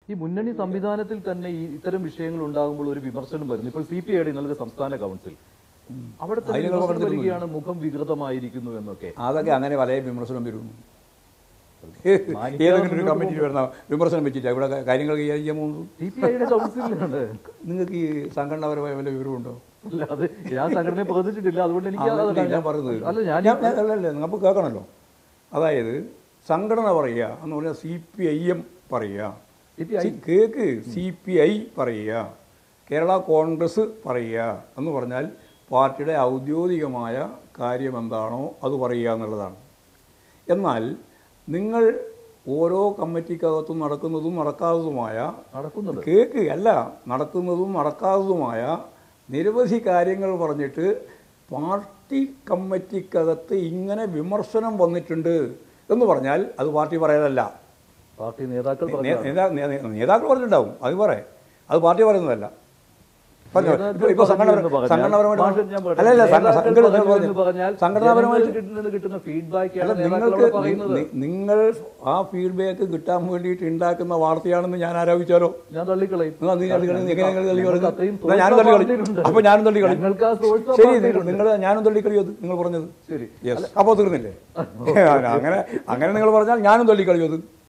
ഈ മുന്നണി സംവിധാനത്തിൽ തന്നെ ഈ ഇത്തരം വിഷയങ്ങൾ ഉണ്ടാകുമ്പോൾ ഒരു വിമർശനം വരുന്നു ഇപ്പോൾ സി പി ഐയുടെ ഇന്നലെ സംസ്ഥാന കൗൺസിൽ അവിടെ തന്നെ അതിന് വിമർശനം പങ്കെടുത്തിരുന്നു. വരികയാണ് മുഖം വികൃതമായിരിക്കുന്നു എന്നൊക്കെ അതൊക്കെ അങ്ങനെ പല വിമർശനം വരുന്നു ഏതെങ്കിലും ഒരു കമ്മിറ്റിയിൽ വരുന്ന വിമർശനം വെച്ചിട്ട് ഇവിടെ കാര്യങ്ങൾ കൈകാര്യം ചെയ്യാൻ പോകുന്നത് സി പി ഐയുടെ കൗൺസിലാണ് നിങ്ങൾക്ക് ഈ സംഘടനാപരമായ വല്ല വിവരമുണ്ടോ അല്ല അത് ഞാൻ സംഘടനയെ പ്രതിച്ചിട്ടില്ല അതുകൊണ്ട് എനിക്ക് അതല്ല അതറിയില്ല. ഞാൻ പറയുന്നത് അല്ല ഞാൻ ഞാൻ- ഞാൻ- അല്ല, അല്ല, നമുക്ക് കേൾക്കണമല്ലോ അതായത് സംഘടന പറയുക എന്ന് പറഞ്ഞാൽ സി പി ഐ എം പറയുക CPI സി- കേക്ക് സി പി ഐ പറയുക കേരള കോൺഗ്രസ് പറയുക എന്ന് പറഞ്ഞാൽ പാർട്ടിയുടെ ഔദ്യോഗികമായ കാര്യം എന്താണോ അത് പറയുക എന്നുള്ളതാണ് എന്നാൽ നിങ്ങൾ ഓരോ കമ്മിറ്റിക്കകത്തും നടക്കുന്നതും നടക്കാത്തതുമായ നടക്കുന്നുണ്ട് കേക്ക് അല്ല നടക്കുന്നതും നടക്കാത്തതുമായ നിരവധി കാര്യങ്ങൾ പറഞ്ഞിട്ട് പാർട്ടി കമ്മിറ്റിക്കകത്ത് ഇങ്ങനെ വിമർശനം വന്നിട്ടുണ്ട് എന്ന് പറഞ്ഞാൽ അത് പാർട്ടി പറയലല്ല പാർട്ടി നേതാക്കൾ നേ- പറഞ്ഞു നേതാ- നേ- നേതാക്കൾ പറഞ്ഞിട്ടുണ്ടാവും അത് പറയേ അത് പാർട്ടി പറയുന്നതല്ല പറഞ്ഞോ. ഇപ്പൊ- ഇപ്പൊ സംഘടന എന്ന് പറഞ്ഞാൽ- സംഘടനാപരമായിട്ട് മാഷെ ഞാൻ പറയട്ടെ. അല്ല അല്ല സംഘ- നേതാക്കൾ സംഘടന പറഞ്ഞു പറഞ്ഞു. എന്ന് പറഞ്ഞാൽ സംഘടനാപരമായിട്ട് ജനങ്ങളിൽ നിന്ന് കിട്ടുന്ന ഫീഡ്ബാക്ക് അല്ല ആണ് നേതാക്കൾ നിങ്ങൾക്ക് അവിടെ പറയുന്നത് നി- നിങ്ങൾ ആ ഫീഡ്ബാക്ക് കിട്ടാൻ വേണ്ടിയിട്ട് ഉണ്ടാക്കുന്ന വാർത്തയാണെന്ന് ഞാൻ ആരോപിച്ചാലോ ഞാൻ തള്ളിക്കളയും നിങ്ങൾ അത് തള്ളി കളയും. എങ്ങനെ നിങ്ങൾ തള്ളി ഞങ്ങൾക്ക് കളയും? അത്രയും എന്നാ ഞാനും തള്ളി കളയും. source അപ്പൊ ഞാനും തള്ളി കളയും. ഞങ്ങൾക്ക് ആ source of ശരി party നിങ്ങൾ ഉണ്ട്. നിങ്ങൾ ഞാനും തള്ളി കളിയോ നിങ്ങൾ പറഞ്ഞത് ശരി യെസ് അപ്പോൾ തീർന്നില്ലേ അങ്ങനെ അങ്ങനെ നിങ്ങൾ പറഞ്ഞാൽ ഞാനും തള്ളി കളിയോ അത്